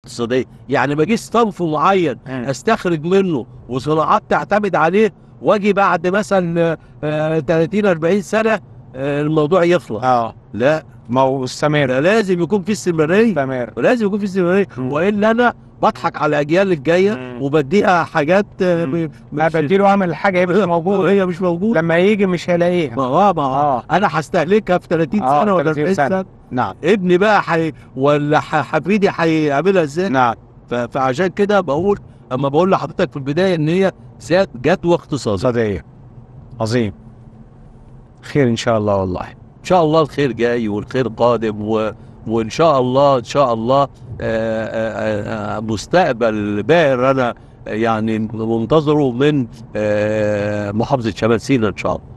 اقتصاديه يعني ما اجيش صنف معين مم. استخرج منه وصناعات تعتمد عليه واجي بعد مثلا آه، 30 40 سنه آه، الموضوع يخلص اه لا ما هو استمر ده لازم يكون في استمراريه استمر ولازم يكون في استمراريه مم. والا انا بضحك على الاجيال الجايه مم. وبديها حاجات آه، مم. ب- ما مش- بديله اعمل حاجه يبقى موجود هي مش موجوده لما يجي مش هيلاقيها ما هو ما هو اه انا هستهلكها في 30 آه، سنه ولا 30 40 سنة. سنه نعم ابني بقى حي ولا ح- حفيدي هيعملها ازاي نعم ف- فعشان كده بقول اما بقول لحضرتك في البدايه ان هي ذات جدوى اقتصاديه اقتصاديه عظيم خير ان شاء الله والله ان شاء الله الخير جاي والخير قادم و... وان شاء الله ان شاء الله آه، آه، آه، مستقبل باهر انا يعني منتظره من آه، محافظه شمال سيناء ان شاء الله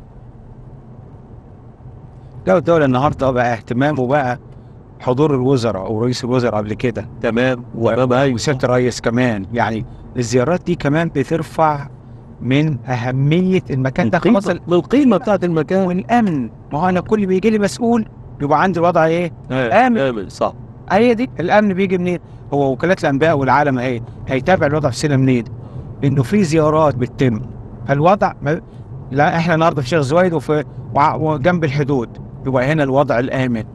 لو الدولة النهارده بقى اهتمامه بقى حضور الوزراء ورئيس الوزراء قبل كده تمام تمام ايوه وسيادة الرئيس كمان يعني الزيارات دي كمان بترفع من أهمية المكان ده خلاص ال- من القيمه بتاعت المكان والأمن ما هو أنا كل بيجي لي مسؤول يبقى عندي الوضع إيه؟ آه، آمن. آمن صح هي دي الأمن بيجي منين؟ هو وكالات الأنباء والعالم أهي هيتابع الوضع في سينا منين؟ إنه في زيارات بتتم فالوضع ما لا إحنا النهارده في شيخ زويد وفي وع- وجنب الحدود يبقى هنا الوضع الآمن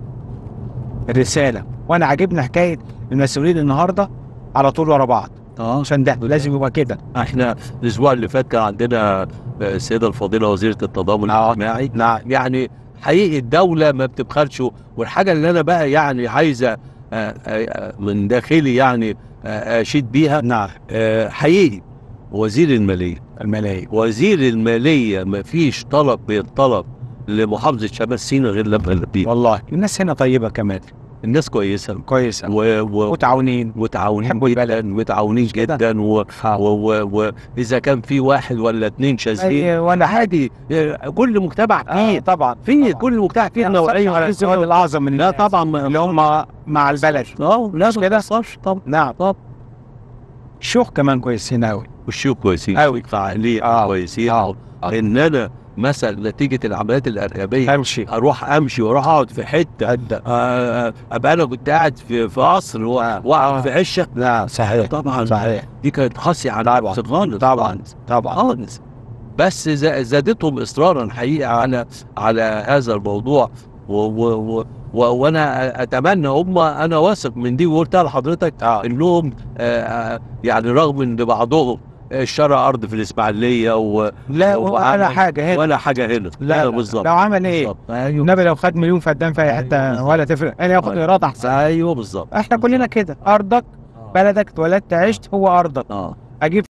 الرسالة وأنا عاجبني حكاية المسؤولين النهارده على طول ورا بعض اه عشان ده لازم يبقى كده احنا الاسبوع اللي فات كان عندنا آه، السيده الفاضله وزيره التضامن آه. الاجتماعي نعم يعني حقيقي الدولة ما بتبخلش والحاجة اللي أنا بقى يعني عايزة آه، آه، آه، من داخلي يعني آه، أشيد بيها نعم آه، حقيقي وزير المالية الملايين وزير المالية ما فيش طلب بيطلب لمحافظة شمال سيناء غير لما نلبيه والله الناس هنا طيبة كمان الناس كويسة كويس و... و... متعاونين متعاونين يحبوا البلد. جدا متعاونين جدا و... و... و... واذا كان في واحد ولا اتنين شاذين أي- وانا عادي آه، كل مجتمع اه فيه طبعا في كل مجتمع فيه نوعيه على السؤال الاعظم من لا الناس طبعا ما اللي هم مع البلد اه لا مش كده؟ ما طبعا نعم طب الشيوخ كمان كويسين قوي والشيوخ كويسين أوي. فعالية آه. كويسين آه. ان انا مثلا نتيجه العمليات الارهابيه امشي اروح امشي واروح اقعد في حته هدا آه، ابقى انا كنت قاعد في في قصر و- واقعد في عشه لا صحيح طبعا صحيح دي كانت قاسيه على طبعا. نفس خالص طبعا طبعا خالص بس زا- زادتهم اصرارا حقيقه على على هذا الموضوع و و و و وانا اتمنى هم انا واثق من دي وقلتها لحضرتك اه انهم آه، آه، يعني رغم ان بعضهم اشترى ارض في الاسماعيليه و- لا وعمل- ولا حاجه هنا ولا حاجه هنا لا لا لا. بالظبط لو عمل ايه بالظبط. ايوه النبي لو خد مليون فدان في اي حته ولا تفرق انا ياخد ايراد احسن ايوه بالظبط احنا كلنا كده ارضك بلدك اتولدت عشت هو ارضك اه اجيب